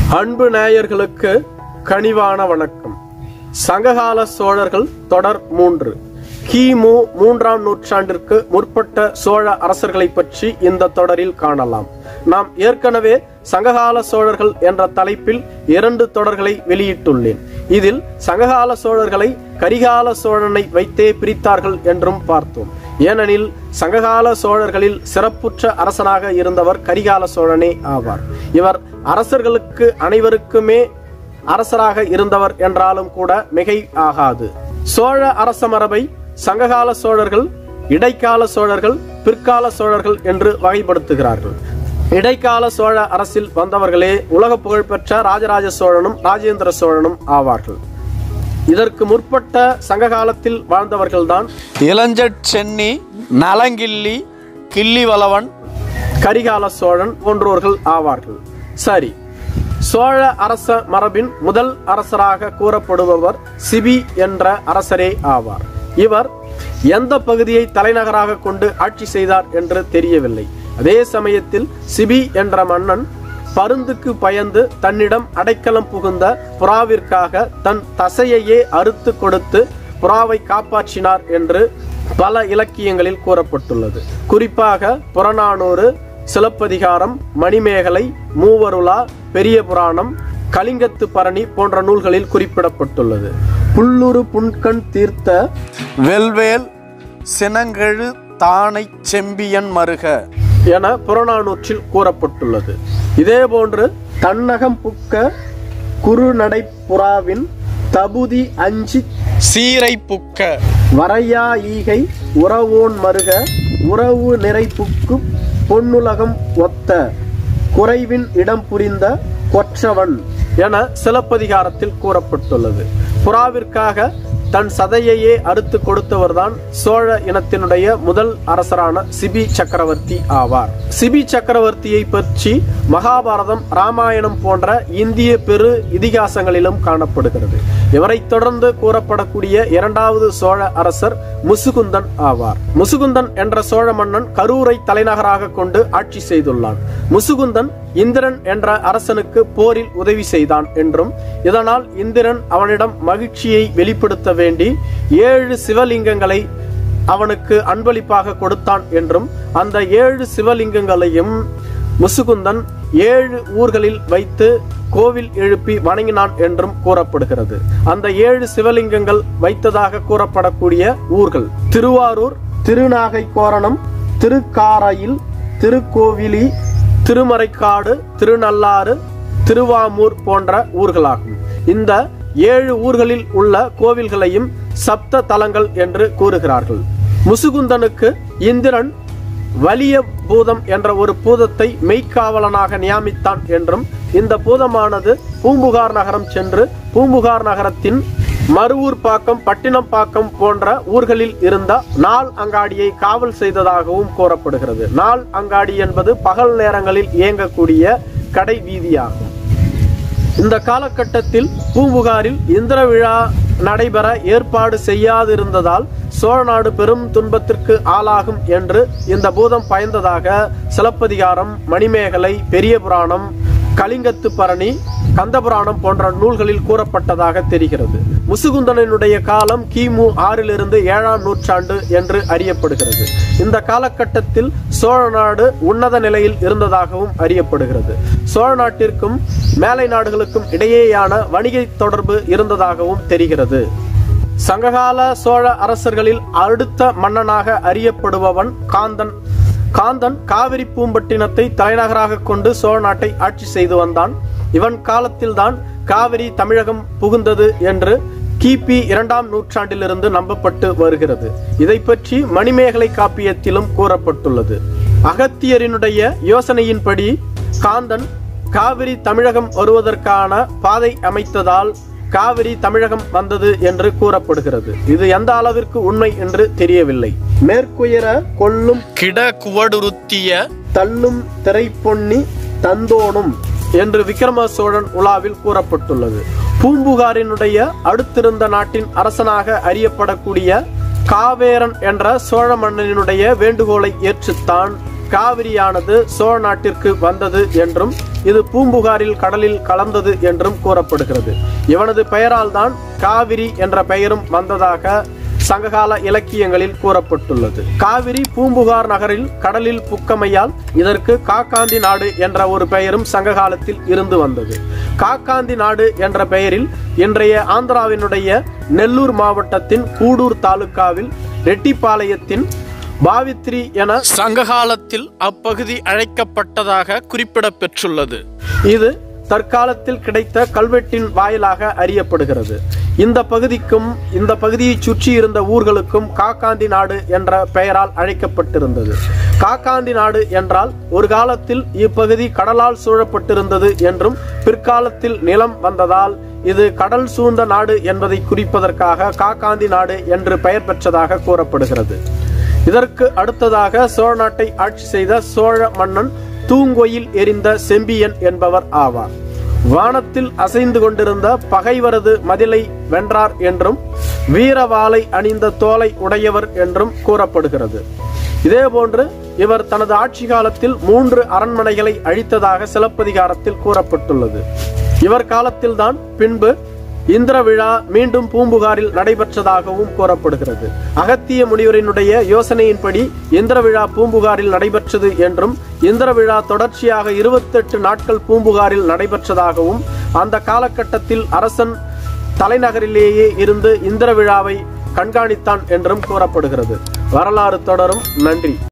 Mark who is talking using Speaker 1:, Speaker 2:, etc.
Speaker 1: அன்பு நேயர்களுக்கு கனிவான வணக்கம் சங்ககால சோழர்கள் தொடர் மூன்று கிமு மூன்றாம் நூற்றாண்டிற்கு முற்பட்ட சோழ அரசர்களை பற்றி இந்த தொடரில் காணலாம் நாம் ஏற்கனவே சங்ககால சோழர்கள் என்ற தலைப்பில் இரண்டு தொடர்களை வெளியிட்டுள்ளேன் இதில் சங்ககால சோழர்களை கரிகால சோழனை வைத்தே பிரித்தார்கள் என்றும் பார்த்தோம் ஏனெனில் சங்ககால சோழர்களில் சிறப்புற்ற அரசனாக இருந்தவர் கரிகால சோழனே ஆவார் இவர் அரசர்களுக்கு அனைவருக்குமே அரசராக இருந்தவர் என்றாலும் கூட மிகை ஆகாது சோழ அரச மரபை சங்ககால சோழர்கள் இடைக்கால சோழர்கள் பிற்கால சோழர்கள் என்று வகைப்படுத்துகிறார்கள் இடைக்கால சோழ அரசில் வந்தவர்களே உலக புகழ்பெற்ற ராஜராஜ சோழனும் ராஜேந்திர சோழனும் ஆவார்கள் இதற்கு முற்பட்ட சங்ககாலத்தில் வாழ்ந்தவர்கள்தான்
Speaker 2: இளஞ்சட் சென்னி நலங்கிள்ளி கிள்ளிவளவன்
Speaker 1: கரிகால சோழன் போன்றோர்கள் ஆவார்கள் சரி சோழ அரச மரபின் முதல் அரசராக கூறப்படுபவர் சிபி என்ற அரசரே ஆவார் இவர் எந்த பகுதியை தலைநகராக கொண்டு ஆட்சி செய்தார் என்று தெரியவில்லை அதே சமயத்தில் சிபி என்ற மன்னன் பருந்துக்கு பயந்து தன்னிடம் அடைக்கலம் புகுந்த புறாவிற்காக தன் தசையையே அறுத்து கொடுத்து புறாவை காப்பாற்றினார் என்று பல இலக்கியங்களில் கூறப்பட்டுள்ளது குறிப்பாக புறநானூறு சிலப்பதிகாரம் மணிமேகலை மூவருளா பெரிய புராணம் கலிங்கத்து பரணி போன்ற நூல்களில் குறிப்பிடப்பட்டுள்ளது புல்லுரு புன்கண் தீர்த்த
Speaker 2: வெல்வேல் சினங்கெழு தானை செம்பியன் மருக
Speaker 1: என புறநானூற்றில் கூறப்பட்டுள்ளது இதேபோன்று தன்னகம் புக்க குறுநடை புறாவின் தபுதி அஞ்சி
Speaker 2: சீரை புக்க
Speaker 1: வரையா ஈகை உறவோன் மருக உறவு நிறை புக்கு பொன்னுலகம் ஒத்த குறைவின் இடம் புரிந்த கொற்றவன் என சிலப்பதிகாரத்தில் கூறப்பட்டுள்ளது புறாவிற்காக தன் சதையையே அறுத்து கொடுத்தவர்தான் சோழ இனத்தினுடைய முதல் அரசரான சிபி சக்கரவர்த்தி ஆவார் சிபி சக்கரவர்த்தியை பற்றி மகாபாரதம் ராமாயணம் போன்ற இந்திய பெரு இதிகாசங்களிலும் காணப்படுகிறது இவரைத் தொடர்ந்து கூறப்படக்கூடிய இரண்டாவது சோழ அரசர் முசுகுந்தன் ஆவார் முசுகுந்தன் என்ற சோழ மன்னன் கரூரை தலைநகராக கொண்டு ஆட்சி செய்துள்ளான் முசுகுந்தன் இந்திரன் என்ற அரசனுக்கு போரில் உதவி செய்தான் என்றும் இதனால் இந்திரன் அவனிடம் மகிழ்ச்சியை வெளிப்படுத்த வேண்டி ஏழு சிவலிங்கங்களை அவனுக்கு அன்பளிப்பாக கொடுத்தான் என்றும் அந்த ஏழு சிவலிங்கங்களையும் முசுகுந்தன் ஏழு ஊர்களில் வைத்து கோவில் எழுப்பி வணங்கினான் என்றும் கூறப்படுகிறது அந்த ஏழு சிவலிங்கங்கள் வைத்ததாக கூறப்படக்கூடிய ஊர்கள் திருவாரூர் திருநாகைக்கோரணம் திருக்காரையில் திருக்கோவிலி திருமறைக்காடு திருநள்ளாறு திருவாமூர் போன்ற ஊர்களாகும் இந்த ஏழு ஊர்களில் உள்ள கோவில்களையும் சப்த தலங்கள் என்று கூறுகிறார்கள் முசுகுந்தனுக்கு இந்திரன் வலிய பூதம் என்ற ஒரு பூதத்தை மெய்க்காவலனாக நியமித்தான் என்றும் இந்த பூதமானது பூம்புகார் நகரம் சென்று பூம்புகார் நகரத்தின் மருவூர் பாக்கம் பட்டினப்பாக்கம் போன்ற ஊர்களில் இருந்த நாள் அங்காடியை காவல் செய்ததாகவும் கூறப்படுகிறது நாள் அங்காடி என்பது பகல் நேரங்களில் இயங்கக்கூடிய கடை வீதியாகும் இந்த காலகட்டத்தில் பூம்புகாரில் இந்திர விழா நடைபெற ஏற்பாடு செய்யாதிருந்ததால் சோழ நாடு பெரும் துன்பத்திற்கு ஆளாகும் என்று இந்த பூதம் பயந்ததாக சிலப்பதிகாரம் மணிமேகலை பெரிய புராணம் கலிங்கத்து பரணி கந்தபுராணம் போன்ற நூல்களில் கூறப்பட்டதாக தெரிகிறது முசுகுந்தனனுடைய காலம் கிமு ஆறிலிருந்து ஏழாம் நூற்றாண்டு என்று அறியப்படுகிறது இந்த காலகட்டத்தில் சோழ நாடு உன்னத நிலையில் இருந்ததாகவும் அறியப்படுகிறது சோழ நாட்டிற்கும் மேலை நாடுகளுக்கும் இடையேயான வணிக தொடர்பு இருந்ததாகவும் தெரிகிறது சங்ககால சோழ அரசர்களில் அடுத்த மன்னனாக அறியப்படுபவன் காந்தன் காந்தன் காவிரி பூம்பட்டினத்தை தலைநகராக கொண்டு சோழ நாட்டை ஆட்சி செய்து வந்தான் இவன் காலத்தில்தான் காவிரி தமிழகம் புகுந்தது என்று கிபி இரண்டாம் நூற்றாண்டிலிருந்து நம்பப்பட்டு வருகிறது இதை பற்றி மணிமேகலை காப்பியத்திலும் கூறப்பட்டுள்ளது அகத்தியரினுடைய யோசனையின்படி காந்தன் காவிரி தமிழகம் வருவதற்கான பாதை அமைத்ததால் காவிரி தமிழகம் வந்தது என்று கூறப்படுகிறது இது எந்த அளவிற்கு உண்மை என்று தெரியவில்லை மேற்குயர கொள்ளும்
Speaker 2: கிட குவடுருத்திய
Speaker 1: தள்ளும் திரைப்பொன்னி தந்தோணும் என்று விக்ரம சோழன் உலாவில் கூறப்பட்டுள்ளது பூம்புகாரினுடைய அடுத்திருந்த நாட்டின் அரசனாக அறியப்படக்கூடிய காவேரன் என்ற சோழ மன்னனுடைய வேண்டுகோளை ஏற்றுத்தான் காவிரியானது சோழ நாட்டிற்கு வந்தது என்றும் இது பூம்புகாரில் கடலில் கலந்தது என்றும் கூறப்படுகிறது இவனது பெயரால் தான் காவிரி என்ற பெயரும் வந்ததாக சங்ககால இலக்கியங்களில் கூறப்பட்டுள்ளது காவிரி பூம்புகார் நகரில் கடலில் புக்கமையால் இதற்கு காக்காந்தி நாடு என்ற ஒரு பெயரும் சங்ககாலத்தில் இருந்து வந்தது காக்காந்தி நாடு என்ற பெயரில் இன்றைய ஆந்திராவினுடைய நெல்லூர் மாவட்டத்தின் கூடூர் தாலுகாவில் ரெட்டிப்பாளையத்தின் பாவித்ரி என
Speaker 2: சங்ககாலத்தில் அப்பகுதி அழைக்கப்பட்டதாக குறிப்பிடப்பெற்றுள்ளது
Speaker 1: இது தற்காலத்தில் கிடைத்த கல்வெட்டின் வாயிலாக அறியப்படுகிறது இந்த பகுதிக்கும் இந்த பகுதியை சுற்றி இருந்த ஊர்களுக்கும் காக்காந்தி நாடு என்ற பெயரால் அழைக்கப்பட்டிருந்தது காக்காந்தி நாடு என்றால் ஒரு காலத்தில் இப்பகுதி கடலால் சூழப்பட்டிருந்தது என்றும் பிற்காலத்தில் நிலம் வந்ததால் இது கடல் சூழ்ந்த நாடு என்பதை குறிப்பதற்காக காக்காந்தி நாடு என்று பெயர் பெற்றதாக கூறப்படுகிறது இதற்கு அடுத்ததாக சோழ நாட்டை ஆட்சி செய்த சோழ மன்னன் தூங்கொயில் எரிந்த செம்பியன் என்பவர் ஆவார் வானத்தில் அசைந்து கொண்டிருந்த பகைவரது மதிலை வென்றார் என்றும் வீரவாளை அணிந்த தோலை உடையவர் என்றும் கூறப்படுகிறது இதேபோன்று இவர் தனது ஆட்சி காலத்தில் மூன்று அரண்மனைகளை அழித்ததாக சிலப்பதிகாரத்தில் கூறப்பட்டுள்ளது இவர் காலத்தில்தான் பின்பு இந்திர விழா மீண்டும் பூம்புகாரில் நடைபெற்றதாகவும் கூறப்படுகிறது அகத்திய முனிவரினுடைய யோசனையின்படி இந்திர விழா பூம்புகாரில் நடைபெற்றது என்றும் இந்திர விழா தொடர்ச்சியாக இருபத்தெட்டு நாட்கள் பூம்புகாரில் நடைபெற்றதாகவும் அந்த காலகட்டத்தில் அரசன் தலைநகரிலேயே இருந்து இந்திர விழாவை கண்காணித்தான் என்றும் கூறப்படுகிறது வரலாறு தொடரும் நன்றி